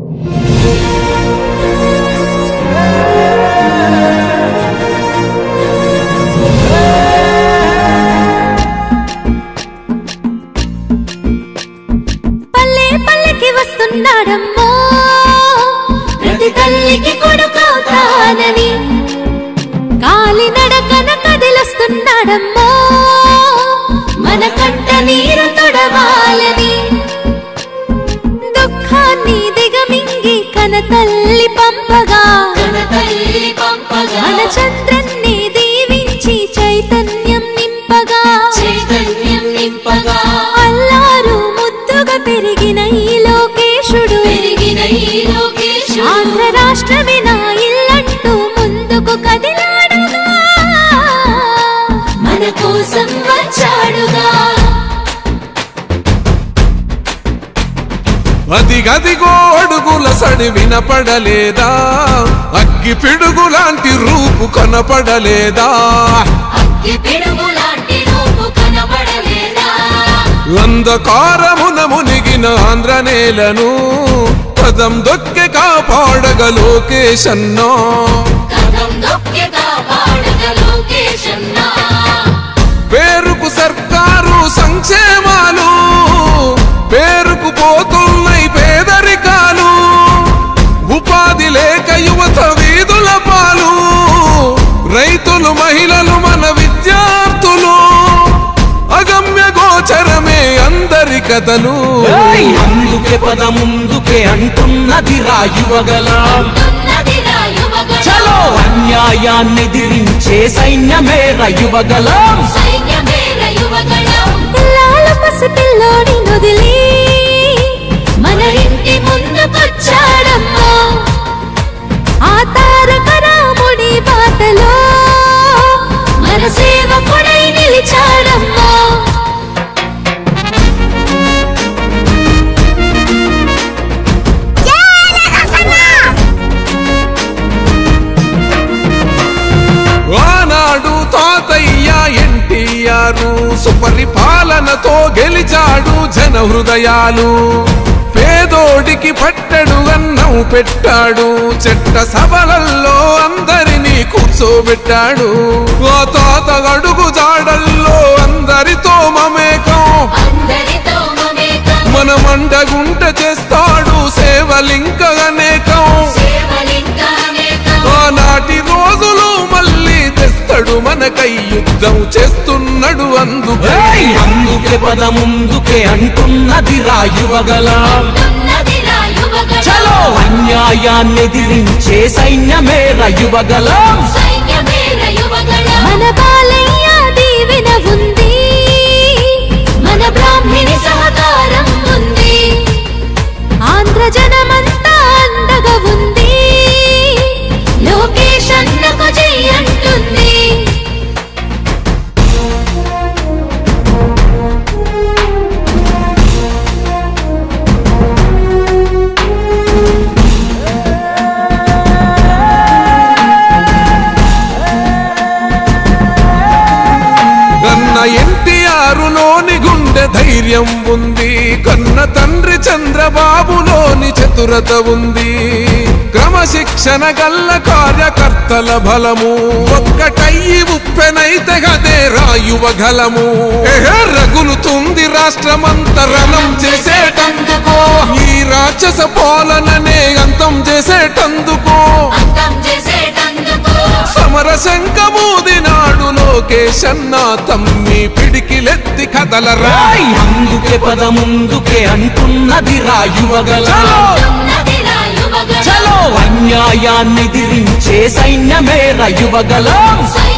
పల్లె పల్లెకి వస్తున్నాడమ్మో ప్రతి తల్లికి కొడుకవుతానని కాలి నడకన కదిలొస్తున్నాడమ్మో మన కంట నీరు తొడవాలని దుఃఖాన్ని దిగమింగి కన తల్లి పంపగా మన చంద్రన్ని దీవించి చైతన్యం నింపగా చైతన్యం నింపగా అల్లారు ముద్దుగా పెరిగిన ఈ లోకేశుడు పెరిగిన ఈ లోకేశుడు ఆంధ్ర రాష్ట్రమే నా ఇల్లంటూ ముందుకు కదిలాడుగా మన కోసం వచ్చాడుగా అదిగదిగో అడుగుల సడి వినపడలేదా అగ్గి పిడుగు లాంటి రూపు కనపడలేదా అగ్గి పిడుగు లాంటి రూపు కనబడలేదా అంధకారమున మునిగిన ఆంధ్ర నేలను పదం దొక్కె కాపాడగ లోకేశన్నా కథం దొక్కి కాపాడగ లోకేశన్నా పేరుకు సర్కారు సంక్షేమాలు పేరుకు పోతున్నాయి పేదరికాలు ఉపాధి లేక యువత వీధుల పాలు రైతులు మహిళలు మన విద్యార్థులు అగమ్య గోచరమే అందరి కథలు ఏయ్! అందుకే పద ముందుకే అంటున్నది రాయువగలం ఉన్నదిరా యువగణం చలో అన్యాయాన్ని దిరించే సైన్యమే రయువగలం సైన్యమేర యువగణం పిల్లాల పసిపిల్లోని నుదిలి మన ఇంటి ముందుకొచ్చాడమ్మా ఆ తారక రాముడి బాటలో మన సేవకుడై నిలిచాడమ్మా ఆనాడు తాతయ్య ఎన్టీఆర్ సుపరిపాలనతో గెలిచాడు జన హృదయాలు పేదోడికి పట్టడు అన్నం పెట్టాడు చెట్ట సభలల్లో అందరినీ కూర్చోబెట్టాడు ఆ తాత అడుగు జాడల్లో అందరితో మమేకం అందరితో మమేకం మన మండగుంట చేస్తాడు సేవలింక అనేకం సేవలింకా అనేకం ఆనాటి రోజులు మళ్ళీ తెస్తాడు మనకై యుద్ధం చేస్తున్నాడు అందుకే ఏయ్! అందుకే పద ముందుకే అంటున్నది రాయువగలం ఉన్నదిరా యువగణం చలో అన్యాయాన్ని దిరించే సైన్యమే రయువగలం సైన్యమేర యువగణం మన బాలయ్య దీవెన ఉంది మన బ్రాహ్మిణి సహకారం ఉంది ఆంధ్ర జనమంతా అండగా ఉంది లోకేష్ అన్నకు జై అంటుంది కన్న ఎన్టీఆర్ లోని గుండె ధైర్యం ఉంది కన్న తండ్రి చంద్రబాబులోని చతురత ఉంది క్రమశిక్షణ గల్ల కార్యకర్తల బలము ఒక్కటయ్యి ఉప్పెనైతే గదే రాయువగలము ఎహే, రగులుతుంది రాష్ట్రమంతరణం చేసేటందుకో ఈ రాక్షస పాలననే అంతం చేసేటందుకో అంతం చేసేటందుకు సమర శంఖమూదినాడు లోకేశన్న తమ్మి పిడికిలెత్తి కదలరా ఏయ్! అందుకే పద ముందుకే అంటున్నది రాయువగలం ఉన్నదిరా యువగణం చలో అన్యాయాన్ని దిరించే సైన్యమే రయువగలం సైన్యమేర